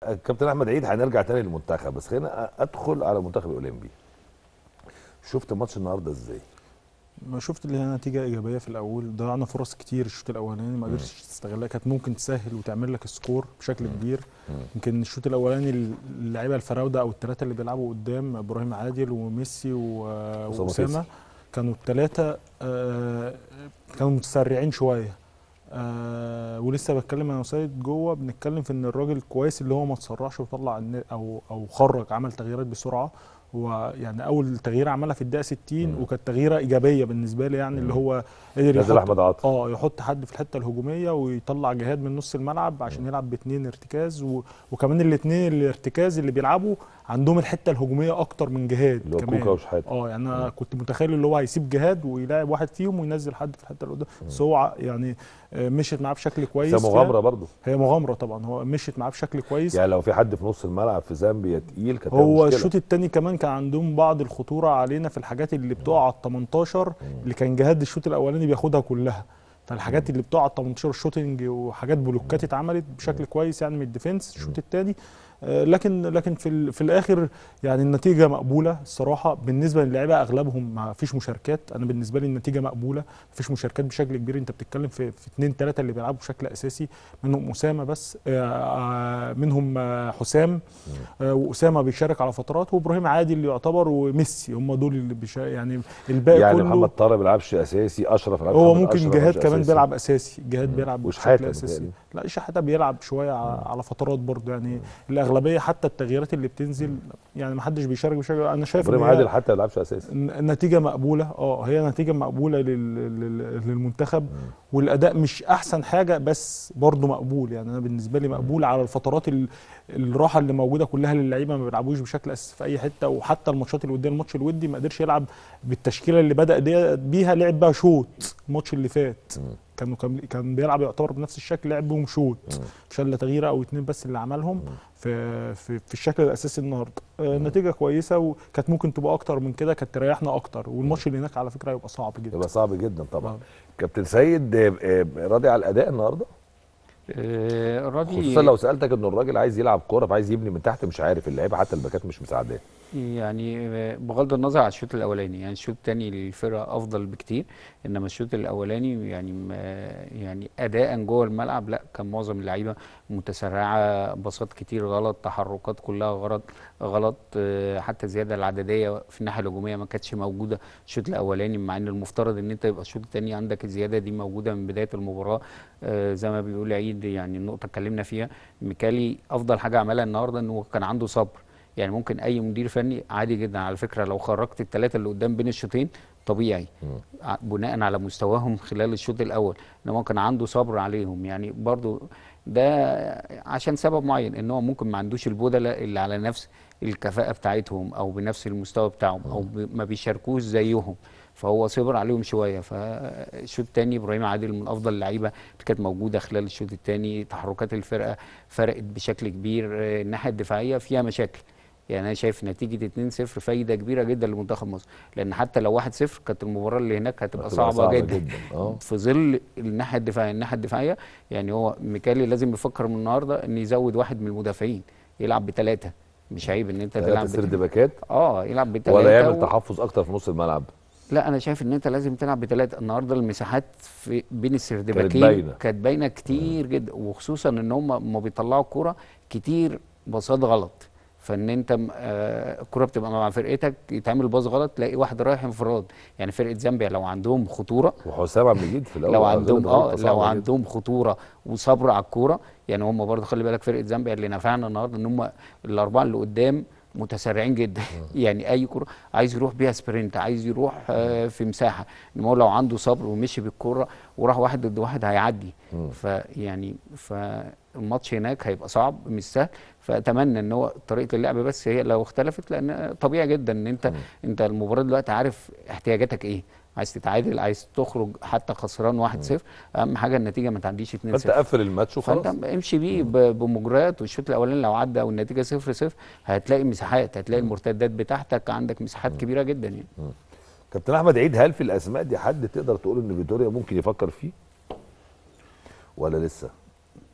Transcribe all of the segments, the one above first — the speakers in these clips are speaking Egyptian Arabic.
كابتن احمد عيد هنرجع تاني للمنتخب بس خلينا ادخل على المنتخب الاولمبي شفت ماتش النهارده ازاي ما شفت اللي هي نتيجه ايجابيه في الاول ضيعنا فرص كتير الشوط الاولاني ما قدرتش تستغلها كانت ممكن تسهل وتعمل لك سكور بشكل كبير يمكن الشوط الاولاني اللعيبه الفراوده او الثلاثه اللي بيلعبوا قدام ابراهيم عادل وميسي و- أسامة واسامه فيصل. كانوا الثلاثه كانوا متسرعين شويه آه ولسه بتكلم انا وسيد جوه بنتكلم في ان الراجل كويس اللي هو ما تسرعش وطلع الن- او او خرج عمل تغييرات بسرعه هو يعني اول تغيير عملها في الدقيقه 60 وكانت تغييره ايجابيه بالنسبه لي يعني اللي هو قدر نزل يحط احمد عاطف اه يحط حد في الحته الهجوميه ويطلع جهاد من نص الملعب عشان يلعب باثنين ارتكاز و... وكمان الاثنين الارتكاز اللي بيلعبوا عندهم الحته الهجوميه اكتر من جهاد اللي هو كمان كوكا وشحاته اه يعني انا كنت متخيل اللي هو هيسيب جهاد ويلاعب واحد فيهم وينزل حد في الحته اللي قدام بس هو ع- يعني آه، مشيت معاه بشكل كويس بس مغامره برضه هي مغامره طبعا هو مشيت معاه بشكل كويس يعني لو في حد في نص الملعب في زامبيا تقيل كانت هو مشكلة. الشوط الثاني كمان كان عندهم بعض الخطوره علينا في الحاجات اللي بتقع على ال 18 اللي كان جهاد الشوط الاولاني بياخدها كلها فالحاجات اللي بتقع على ال 18 شوتنج وحاجات بلوكات اتعملت بشكل كويس يعني من الديفنس الشوط الثاني لكن لكن في ال- في الاخر يعني النتيجه مقبوله الصراحه بالنسبه للعيبه اغلبهم ما فيش مشاركات انا بالنسبه لي النتيجه مقبوله ما فيش مشاركات بشكل كبير انت بتتكلم في في اثنين ثلاثه اللي بيلعبوا بشكل اساسي منهم اسامه بس آه، آه، منهم آه، حسام آه، واسامه بيشارك على فترات وابراهيم عادل اللي يعتبر وميسي هم دول اللي بيشارك يعني الباقي يعني كله محمد طارق ما بيلعبش اساسي اشرف ما هو بيلعبش ممكن أشرف ما جهاد بيلعبش كمان أساسي. بيلعب اساسي جهاد بيلعب وشحاتة بشكل اساسي متهيألي. لا شحاته بيلعب شويه على, على فترات برضه يعني الاغلبيه حتى التغييرات اللي بتنزل يعني ما حدش بيشارك بشكل انا شايف ابراهيم إن هي عادل حتى ما بيلعبش اساسي النتيجه مقبوله اه هي نتيجه مقبوله لل- لل- للمنتخب والاداء مش احسن حاجه بس برضه مقبول يعني انا بالنسبه لي مقبول على الفترات ال- الراحه اللي موجوده كلها للعيبه ما بيلعبوش بشكل اساسي في اي حته وحتى الماتشات اللي قدام الماتش الودي ما قدرش يلعب بالتشكيله اللي بدا دي- بيها لعب بقى شوط الماتش اللي فات كانوا كان كان بيلعب يعتبر بنفس الشكل لعب بهم شوط مش الا تغييره او اتنين بس اللي عملهم في في, في الشكل الاساسي النهارده آه، النتيجه كويسه وكانت ممكن تبقى اكتر من كده كانت تريحنا اكتر والماتش اللي هناك على فكره هيبقى صعب جدا يبقى صعب جدا طبعا آه. كابتن سيد آه، آه، راضي على الاداء النهارده آه، الراجل خصوصا لو سالتك ان الراجل عايز يلعب كوره فعايز يبني من تحت مش عارف اللعيبه حتى الباكات مش مساعداه يعني بغض النظر عن الشوط الاولاني يعني الشوط الثاني للفرقه افضل بكتير انما الشوط الاولاني يعني ما- يعني اداء جوه الملعب لا كان معظم اللعيبه متسرعه باصات كتير غلط تحركات كلها غلط غلط آه، حتى زياده العدديه في الناحيه الهجوميه ما كانتش موجوده الشوط الاولاني مع ان المفترض ان انت يبقى الشوط الثاني عندك الزياده دي موجوده من بدايه المباراه آه، زي ما بيقول عيد يعني النقطه اتكلمنا فيها ميكالي افضل حاجه عملها النهارده انه كان عنده صبر يعني ممكن اي مدير فني عادي جدا على فكره لو خرجت الثلاثه اللي قدام بين الشوطين طبيعي ع- بناء على مستواهم خلال الشوط الاول انما كان عنده صبر عليهم يعني برضو ده عشان سبب معين ان هو ممكن ما عندوش البدلاء اللي على نفس الكفاءه بتاعتهم او بنفس المستوى بتاعهم او ب- ما بيشاركوش زيهم فهو صبر عليهم شويه فالشوط الثاني ابراهيم عادل من افضل اللعيبه اللي كانت موجوده خلال الشوط الثاني تحركات الفرقه فرقت بشكل كبير آه، الناحيه الدفاعيه فيها مشاكل يعني انا شايف نتيجه 2-0 فايده كبيره جدا لمنتخب مصر لان حتى لو 1-0 كانت المباراه اللي هناك هتبقى هتبقى صعبه, صعبة جدا, جداً، آه. في ظل الناحيه الدفاعيه الناحيه الدفاعيه يعني هو ميكالي لازم يفكر من النهارده ان يزود واحد من المدافعين يلعب بثلاثه مش عيب ان انت تلعب ثلاثه سرد بت- باكات اه يلعب بثلاثه ولا يعمل و... تحفظ اكتر في نص الملعب لا انا شايف ان انت لازم تلعب بثلاثه النهارده المساحات في بين السردباكين باينة. كانت باينه كتير جدا وخصوصا ان هم ما بيطلعوا الكوره كتير باصات غلط فان انت م- آه، الكوره بتبقى مع فرقتك يتعمل باص غلط تلاقي واحد رايح انفراد يعني فرقه زامبيا لو عندهم خطوره وحسام عبد المجيد في الاول لو غلط عندهم غلطة اه صعبة لو جداً. عندهم خطوره وصبر على الكوره يعني هم برضه خلي بالك فرقه زامبيا اللي نفعنا النهارده ان هم الاربعه اللي قدام متسرعين جدا يعني اي كوره عايز يروح بيها سبرنت عايز يروح آه في مساحه انما هو لو عنده صبر ومشي بالكوره وراح واحد ضد واحد هيعدي فيعني فالماتش هناك هيبقى صعب مش سهل فاتمنى ان هو طريقه اللعب بس هي لو اختلفت لان طبيعي جدا ان انت انت المباراه دلوقتي عارف احتياجاتك ايه عايز تتعادل عايز تخرج حتى خسران 1-0 اهم حاجه النتيجه ما تعديش 2-0 فانت قفل الماتش وخلاص فانت امشي بيه ب- بمجريات والشوط الاولاني لو عدى والنتيجه 0 0 هتلاقي مساحات هتلاقي المرتدات بتاعتك عندك مساحات كبيره جدا يعني كابتن احمد عيد هل في الاسماء دي حد تقدر تقول ان فيتوريا ممكن يفكر فيه ولا لسه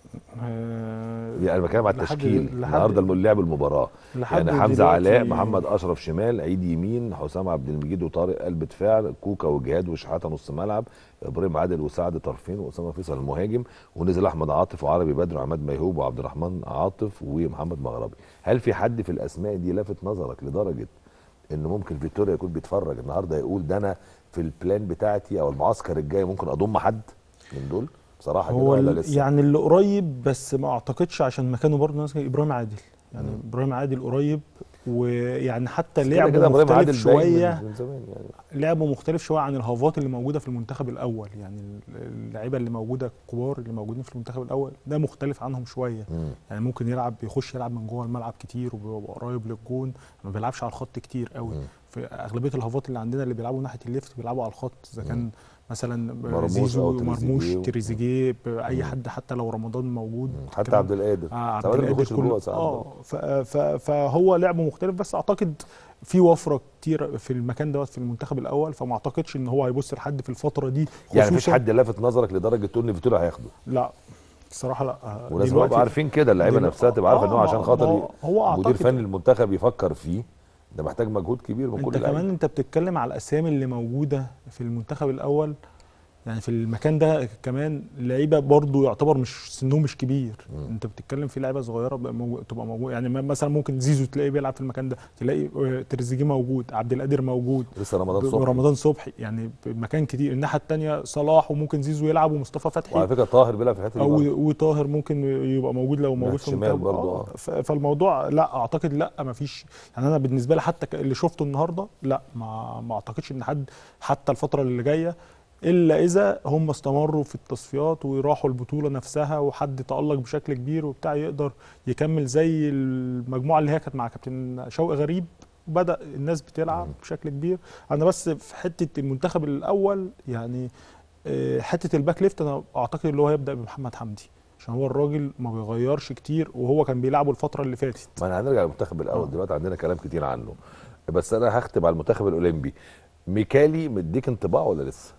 آه، يعني انا بتكلم على لحد- التشكيل لحد- النهارده الم- لعب المباراه لحد يعني حمزه دلوقتي- علاء محمد اشرف شمال عيد يمين حسام عبد المجيد وطارق قلب دفاع كوكا وجهاد وشحاته نص ملعب ابراهيم عادل وسعد طرفين واسامه فيصل المهاجم ونزل احمد عاطف وعربي بدر وعماد ميهوب وعبد الرحمن عاطف ومحمد مغربي هل في حد في الاسماء دي لافت نظرك لدرجه انه ممكن فيتوريا يكون بيتفرج النهارده يقول ده انا في البلان بتاعتي او المعسكر الجاي ممكن اضم حد من دول بصراحه كده هو ولا ال- لسه يعني اللي قريب بس ما اعتقدش عشان مكانه برضه ناس ابراهيم عادل يعني مم. ابراهيم عادل قريب ويعني حتى بس كده لعبه كده إبراهيم مختلف عادل باين من- شويه من زمان يعني لعبه مختلف شويه عن الهافات اللي موجوده في المنتخب الاول يعني اللعيبه اللي موجوده الكبار اللي موجودين في المنتخب الاول ده مختلف عنهم شويه مم. يعني ممكن يلعب بيخش يلعب من جوه الملعب كتير وبيبقى قريب للجون ما بيلعبش على الخط كتير قوي مم. في اغلبيه الهافات اللي عندنا اللي بيلعبوا ناحيه الليفت بيلعبوا على الخط اذا كان مثلا مرموش زيزو أو مرموش تريزيجيه. تريزيجيه اي مم. حد حتى لو رمضان موجود مم. حتى كمان- عبد القادر آه عبد ساعات القادر بيخش كل- لجوه ساعات اه ف- ف- فهو لعبه مختلف بس اعتقد في وفره كتير في المكان دوت في المنتخب الاول فما اعتقدش ان هو هيبص لحد في الفتره دي يعني مفيش خصوصاً- حد لافت نظرك لدرجه تقول ان فيتوريا هياخده لا الصراحه لا آه، ولازم دلوقتي- يبقوا عارفين كده اللعيبه دلو- نفسها تبقى عارفه ان هو آه، عشان ما- خاطر ما ي- هو مدير أعتقد- فني المنتخب يفكر فيه ده محتاج مجهود كبير من كل انت اللعيبه كمان انت بتتكلم على الاسامي اللي موجوده في المنتخب الاول يعني في المكان ده كمان لعيبه برضو يعتبر مش سنهم مش كبير مم. انت بتتكلم في لعيبه صغيره بقى مو- تبقى موجود يعني م- مثلا ممكن زيزو تلاقيه بيلعب في المكان ده تلاقي آه، تريزيجيه موجود عبد القادر موجود لسه رمضان صبحي ورمضان صبحي يعني مكان كتير الناحيه الثانيه صلاح وممكن زيزو يلعب ومصطفى فتحي وعلى فكره طاهر بيلعب في الحته دي او برضه. وطاهر ممكن يبقى موجود لو موجود في الشمال المنتخب برضو، آه، آه. ف- فالموضوع لا اعتقد لا ما فيش يعني انا بالنسبه لي حتى ك- اللي شفته النهارده لا ما ما اعتقدش ان حد حتى الفتره اللي جايه الا اذا هم استمروا في التصفيات وراحوا البطوله نفسها وحد تالق بشكل كبير وبتاع يقدر يكمل زي المجموعه اللي هي كانت مع كابتن شوقي غريب بدا الناس بتلعب مم. بشكل كبير انا بس في حته المنتخب الاول يعني آه، حته الباك ليفت انا اعتقد اللي هو هيبدا بمحمد حمدي عشان هو الراجل ما بيغيرش كتير وهو كان بيلعبه الفتره اللي فاتت ما انا هنرجع للمنتخب الاول آه. دلوقتي عندنا كلام كتير عنه بس انا هختم على المنتخب الاولمبي ميكالي مديك انطباع ولا لسه؟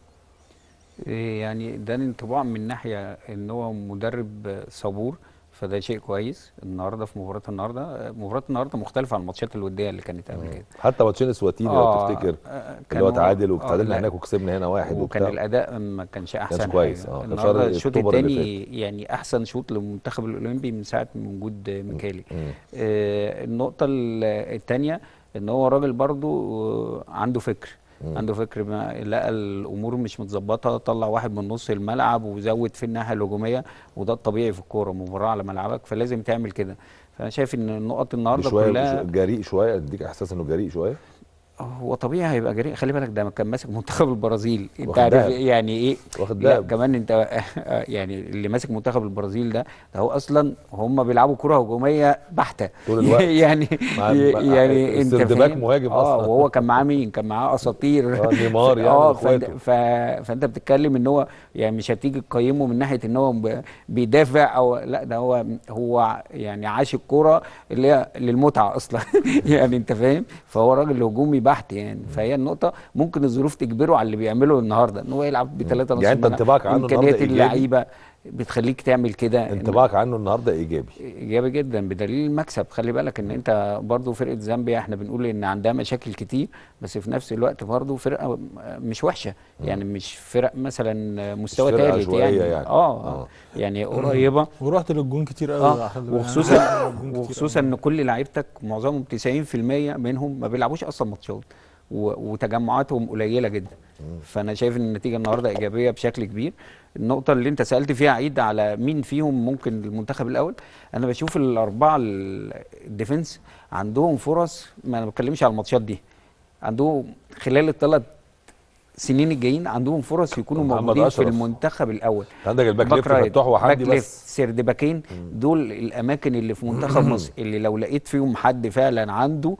إيه يعني ده الانطباع من ناحيه ان هو مدرب صبور فده شيء كويس النهارده في مباراه النهارده مباراه النهارده مختلفه عن الماتشات الوديه اللي كانت قبل كده حتى ماتشين اسواتيني لو آه، تفتكر آه، اللي هو كانوا- تعادل آه، وتعادلنا لا، هناك وكسبنا هنا واحد وكان وبتاع الاداء ما كانش احسن كويس، حاجه آه، كان النهارده شهر الشوط أكتوبر اللي الثاني يعني احسن شوط للمنتخب الاولمبي من ساعه من وجود ميكالي مم. آه، النقطه الثانيه ان هو راجل برضو آه، عنده فكر مم. عنده فكر ما لقى الامور مش متظبطه طلع واحد من نص الملعب وزود في الناحيه الهجوميه وده الطبيعي في الكوره مباراه على ملعبك فلازم تعمل كده فانا شايف ان النقط النهارده شويه كلها جريء شويه اديك احساس انه جريء شويه هو طبيعي هيبقى جريء خلي بالك ده كان ماسك منتخب البرازيل انت واخد عارف دهب. يعني ايه واخد لا دهب. كمان انت يعني اللي ماسك منتخب البرازيل ده ده هو اصلا هم بيلعبوا كره هجوميه بحته طول الوقت. يعني مع- يعني انت السيرد باك فاهم مهاجم اه أصلاً. وهو كان معاه مين كان معاه اساطير آه، نيمار يعني اه فانت, واخواته. ف... فانت بتتكلم ان هو يعني مش هتيجي تقيمه من ناحيه ان هو ب- بيدافع او لا ده هو هو يعني عاش الكوره اللي هي للمتعه اصلا يعني انت فاهم فهو راجل هجومي بحت يعني فهي النقطه ممكن الظروف تجبره على اللي بيعمله النهارده ان هو يلعب بثلاثه نص يعني أنت ملعب. انطباعك عنه امكانيات النهاردة إيجابي؟ اللعيبه بتخليك تعمل كده إن- انطباعك عنه النهارده ايجابي ايجابي جدا بدليل المكسب خلي بالك ان انت برضو فرقه زامبيا احنا بنقول ان عندها مشاكل كتير بس في نفس الوقت برضو فرقه مش وحشه يعني مش فرق مثلا مستوى فرقة ثالث عشوائية يعني, يعني. اه آه. اه يعني قريبه ورحت للجون كتير قوي اه خلي بالك. وخصوصا الجون كتير وخصوصا قوي. ان كل لعيبتك معظمهم 90% منهم ما بيلعبوش اصلا ماتشات و- وتجمعاتهم قليله جدا فانا شايف ان النتيجه النهارده ايجابيه بشكل كبير النقطه اللي انت سالت فيها عيد على مين فيهم ممكن المنتخب الاول انا بشوف الاربعه ال- الديفنس عندهم فرص ما انا بتكلمش على الماتشات دي عندهم خلال الثلاث سنين الجايين عندهم فرص يكونوا محمد موجودين في أشرف. المنتخب الاول عندك الباك ليفت رايت، فتوح وحمدي باك ليفت بس سيرد باكين دول الاماكن اللي في منتخب مصر اللي لو لقيت فيهم حد فعلا عنده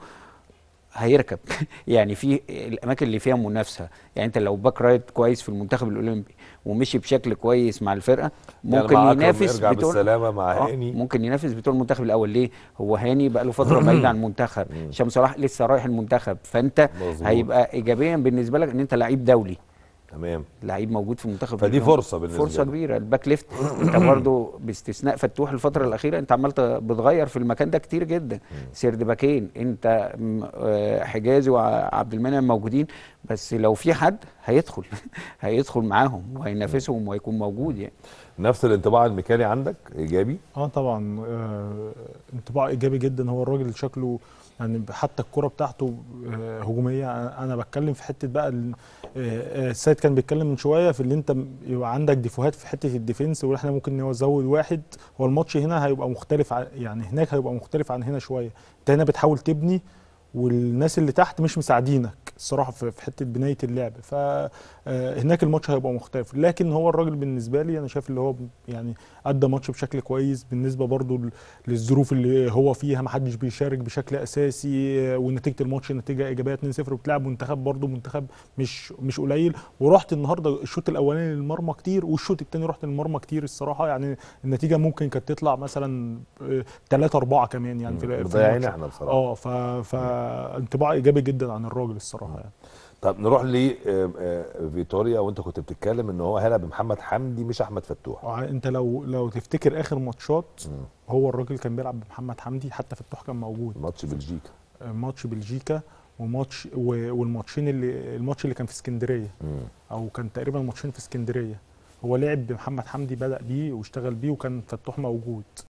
هيركب يعني في الاماكن اللي فيها منافسه يعني انت لو باك رايت كويس في المنتخب الاولمبي ومشي بشكل كويس مع الفرقه ممكن يعني مع أكرم ينافس يرجع بتوع بالسلامه مع آه، هاني ممكن ينافس بتوع المنتخب الاول ليه هو هاني بقى له فتره بعيد عن المنتخب هشام صلاح لسه رايح المنتخب فانت مظبوط. هيبقى ايجابيا بالنسبه لك ان انت لعيب دولي تمام لعيب موجود في منتخب فدي الجمهور. فرصه بالنسبه فرصه له. كبيره الباك ليفت انت برضه باستثناء فتوح الفتره الاخيره انت عمال ت- بتغير في المكان ده كتير جدا سيرد باكين انت م- آه، حجازي وعبد المنعم موجودين بس لو في حد هيدخل هيدخل معاهم وهينافسهم وهيكون موجود يعني نفس الانطباع المكاني عندك ايجابي اه طبعا آه انطباع ايجابي جدا هو الراجل شكله يعني حتى الكرة بتاعته آه هجوميه انا أنا بتكلم في حته بقى ال- آه، آه، السيد كان بيتكلم من شويه في اللي انت م- يبقى عندك ديفوهات في حته الديفنس واحنا ممكن نزود واحد هو الماتش هنا هيبقى مختلف ع- يعني هناك هيبقى مختلف عن هنا شويه انت هنا بتحاول تبني والناس اللي تحت مش مساعدينك الصراحه في في حته بنايه اللعب فهناك الماتش هيبقى مختلف لكن هو الراجل بالنسبه لي انا شايف اللي هو يعني ادى ماتش بشكل كويس بالنسبه برضو ل- للظروف اللي هو فيها ما حدش بيشارك بشكل اساسي آه، ونتيجه الماتش نتيجه ايجابيه 2-0 بتلعب منتخب برضو منتخب مش مش قليل ورحت النهارده الشوط الاولاني للمرمى كتير والشوط الثاني رحت للمرمى كتير الصراحه يعني النتيجه ممكن كانت تطلع مثلا 3 4 كمان يعني في في مضيعين الماتش. احنا بصراحه اه ف فانطباع ايجابي جدا عن الراجل الصراحه يعني طب نروح لفيتوريا وانت كنت بتتكلم ان هو هلا بمحمد حمدي مش احمد فتوح آه، انت لو لو تفتكر اخر ماتشات هو الراجل كان بيلعب بمحمد حمدي حتى فتوح كان موجود ماتش بلجيكا آه، ماتش بلجيكا وماتش و- والماتشين اللي الماتش اللي كان في اسكندريه مم. او كان تقريبا ماتشين في اسكندريه هو لعب بمحمد حمدي بدا بيه واشتغل بيه وكان فتوح موجود